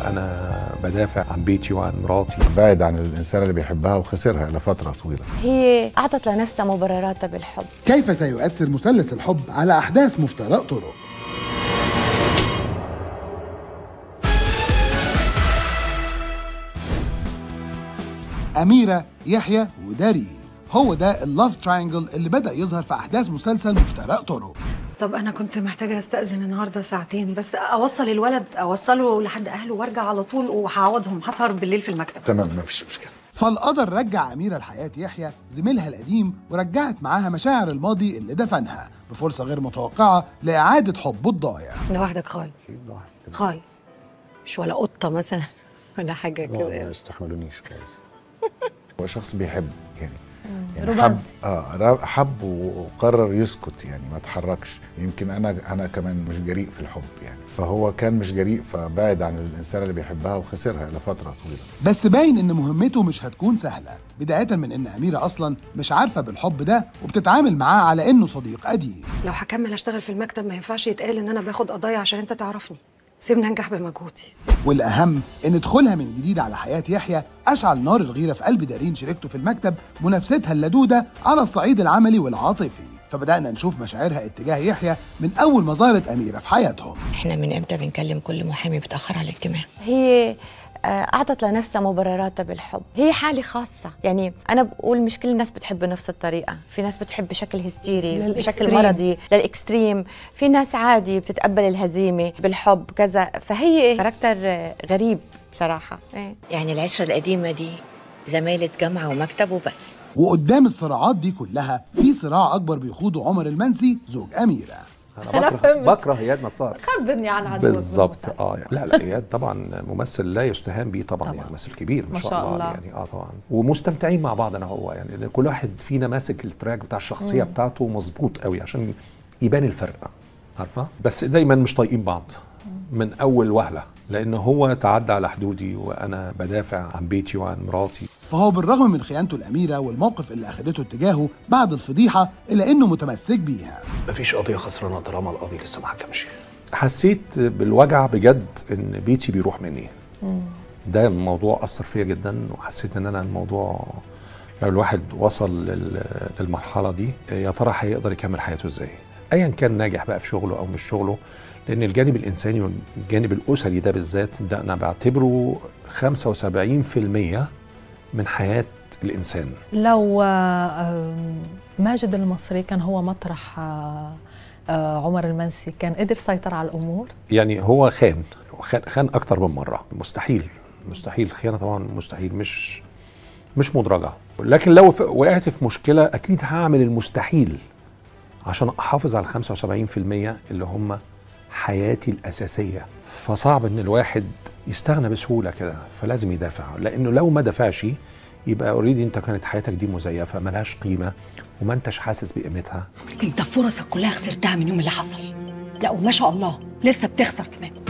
وانا بدافع عن بيتي وعن مراتي بعد عن الانسان اللي بيحبها وخسرها لفتره طويله هي أعطت لنفسها مبرراتها بالحب كيف سيؤثر مثلث الحب على أحداث مفترق طرق؟ أميرة يحيى ودارين هو ده اللاف تراينجل اللي بدأ يظهر في أحداث مسلسل مفترق طرق طب انا كنت محتاجه استاذن النهارده ساعتين بس اوصل الولد اوصله لحد اهله وارجع على طول وهعوضهم هسهر بالليل في المكتب تمام مفيش مشكله فالقدر رجع أميرة لحياة يحيى زميلها القديم ورجعت معاها مشاعر الماضي اللي دفنها بفرصة غير متوقعة لإعادة حبه الضايع لوحدك خالص خالص مش ولا قطه مثلا ولا حاجه ما كده يعني. يستحملونيش خالص هو شخص بيحب يعني يعني رومانسي. حب اه را- حب وقرر يسكت يعني ما اتحركش يمكن انا انا كمان مش جريء في الحب يعني فهو كان مش جريء فبعد عن الانسان اللي بيحبها وخسرها لفتره طويله بس باين إن مهمته مش هتكون سهلة بداية من إن أميرة أصلا مش عارفة بالحب ده وبتتعامل معاه على إنه صديق قديم لو هكمل اشتغل في المكتب ما ينفعش يتقال ان انا باخد قضايا عشان انت تعرفني سيبني انجح بمجهودي والأهم إن دخولها من جديد على حياة يحيى أشعل نار الغيرة في قلب دارين شريكته في المكتب منافستها اللدودة على الصعيد العملي والعاطفي فبدأنا نشوف مشاعرها اتجاه يحيى من أول ما ظهرت أميرة في حياتهم احنا من امتى بنكلم كل محامي بيتاخر على الاجتماع هي آه، أعطت لنفسها مبرراتها بالحب هي حالة خاصة يعني أنا بقول مش كل الناس بتحب بنفس الطريقة في ناس بتحب بشكل هستيري بشكل للإكستريم. مرضي للإكستريم في ناس عادي بتتقبل الهزيمة بالحب كذا فهي كاركتر آه، غريب بصراحة إيه. يعني العشره القديمه دي زماله جامعه ومكتب وبس وقدام الصراعات دي كلها في صراع أكبر بيخوضه عمر المنسي زوج أميرة انا أنا بكره فهمت. بكره اياد نصار خبرني عن عدوك بالظبط بالمسلسل. اه يعني لا لا اياد طبعا ممثل لا يستهان به طبعا, طبعاً. يعني ممثل كبير ما ما شاء, شاء الله, الله. يعني اه طبعا ومستمتعين مع بعض انا هو يعني لأن كل واحد فينا ماسك التراك بتاع الشخصيه بتاعته مظبوط قوي عشان يبان الفرق عارفه بس دايما مش طايقين بعض من اول وهله لان هو تعدى على حدودي وانا بدافع عن بيتي وعن مراتي فهو بالرغم من خيانته الأميرة والموقف اللي أخدته اتجاهه بعد الفضيحة إلا إنه متمسك بيها مفيش قضية خسرانة طالما القاضي لسه ما حكمش حسيت بالوجع بجد ان بيتي بيروح مني ده الموضوع اثر فيا جدا وحسيت ان انا الموضوع لو الواحد وصل لل- للمرحله دي يا ترى هيقدر يكمل حياته ازاي ايا كان ناجح بقى في شغله او مش شغله لان الجانب الانساني والجانب الاسري ده بالذات ده انا بعتبره 75% من حياه الانسان لو آه، ماجد المصري كان هو مطرح آه، آه، عمر المنسي كان قدر يسيطر على الامور يعني هو خان خان, خان اكتر من مره مستحيل مستحيل خيانه طبعا مستحيل مش مش مدرجه لكن لو ف- وقعت في مشكله اكيد هعمل المستحيل عشان احافظ على ال 75% اللي هم حياتي الاساسيه فصعب ان الواحد يستغنى بسهوله كده فلازم يدافع لانه لو ما دافعش يبقى اوريدي انت كانت حياتك دي مزيفه ملهاش قيمه وما انتش حاسس بقيمتها انت فرصك كلها خسرتها من يوم اللي حصل لا وما شاء الله لسه بتخسر كمان